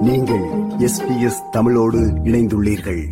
நீங்கள் எஸ்பிஎஸ் தமிழோடு இணைந்துள்ளீர்கள்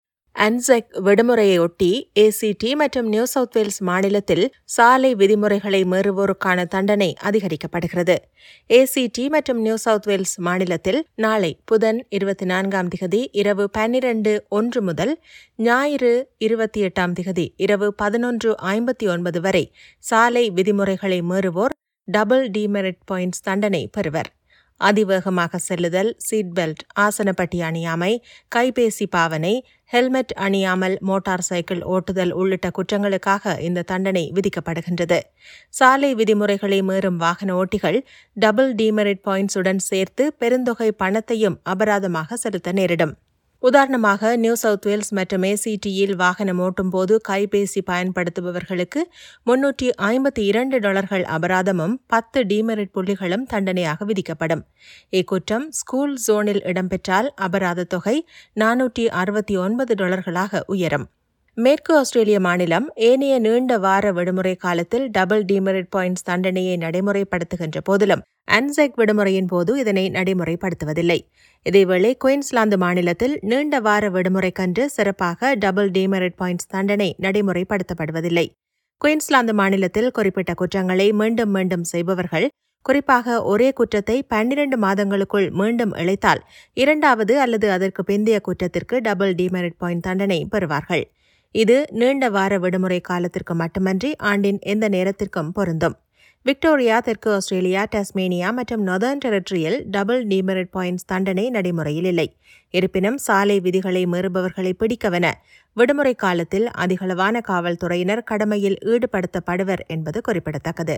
அன்செக் விடுமுறையொட்டி ஏசிடி மற்றும் நியூ சவுத் வேல்ஸ் மாநிலத்தில் சாலை விதிமுறைகளை மீறுவோருக்கான தண்டனை அதிகரிக்கப்படுகிறது ஏசிடி மற்றும் நியூ சவுத் வேல்ஸ் மாநிலத்தில் நாளை புதன் இருபத்தி நான்காம் திகதி இரவு பன்னிரண்டு ஒன்று முதல் ஞாயிறு இருபத்தி எட்டாம் திகதி இரவு பதினொன்று ஐம்பத்தி ஒன்பது வரை சாலை விதிமுறைகளை மீறுவோர் டபுள் டிமெரிட் பாயிண்ட்ஸ் தண்டனை பெறுவர் அதிவேகமாக செல்லுதல் சீட் பெல்ட் ஆசனப்பட்டி அணியாமை கைபேசி பாவனை ஹெல்மெட் அணியாமல் மோட்டார் சைக்கிள் ஓட்டுதல் உள்ளிட்ட குற்றங்களுக்காக இந்த தண்டனை விதிக்கப்படுகின்றது சாலை விதிமுறைகளை மீறும் வாகன ஓட்டிகள் டபுள் டிமெரிட் பாயிண்ட்ஸுடன் சேர்த்து பெருந்தொகை பணத்தையும் அபராதமாக செலுத்த நேரிடும் உதாரணமாக நியூ சவுத் வேல்ஸ் மற்றும் ஏசிடியில் வாகனம் ஓட்டும் போது கைபேசி பயன்படுத்துபவர்களுக்கு முன்னூற்றி ஐம்பத்தி இரண்டு டாலர்கள் அபராதமும் பத்து டிமெரிட் புள்ளிகளும் தண்டனையாக விதிக்கப்படும் இக்குற்றம் ஸ்கூல் ஜோனில் இடம்பெற்றால் அபராத தொகை நானூற்றி அறுபத்தி ஒன்பது டாலர்களாக உயரும் மேற்கு ஆஸ்திரேலிய மாநிலம் ஏனைய நீண்ட வார விடுமுறை காலத்தில் டபுள் டிமெரிட் பாயிண்ட்ஸ் தண்டனையை நடைமுறைப்படுத்துகின்ற போதிலும் அன்செக் விடுமுறையின் போது இதனை நடைமுறைப்படுத்துவதில்லை இதேவேளை குயின்ஸ்லாந்து மாநிலத்தில் நீண்ட வார விடுமுறைக்கன்று சிறப்பாக டபுள் டிமெரிட் பாயிண்ட்ஸ் தண்டனை நடைமுறைப்படுத்தப்படுவதில்லை குயின்ஸ்லாந்து மாநிலத்தில் குறிப்பிட்ட குற்றங்களை மீண்டும் மீண்டும் செய்பவர்கள் குறிப்பாக ஒரே குற்றத்தை பன்னிரண்டு மாதங்களுக்குள் மீண்டும் இழைத்தால் இரண்டாவது அல்லது அதற்கு பிந்தைய குற்றத்திற்கு டபுள் டிமெரிட் பாயிண்ட் தண்டனை பெறுவார்கள் இது நீண்ட வார விடுமுறை காலத்திற்கு மட்டுமன்றி ஆண்டின் எந்த நேரத்திற்கும் பொருந்தும் விக்டோரியா தெற்கு ஆஸ்திரேலியா டஸ்மேனியா மற்றும் நொதர்ன் டெரிட்டரியில் டபுள் டிமெரிட் பாயிண்ட்ஸ் தண்டனை நடைமுறையில் இல்லை இருப்பினும் சாலை விதிகளை மீறுபவர்களை பிடிக்கவென விடுமுறை காலத்தில் அதிகளவான காவல்துறையினர் கடமையில் ஈடுபடுத்தப்படுவர் என்பது குறிப்பிடத்தக்கது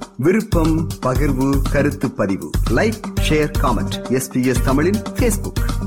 விருப்பம் பகிர்வு கருத்து பதிவு லைக் ஷேர் காமெண்ட் எஸ்பிஎஸ் தமிழின் ஃபேஸ்புக்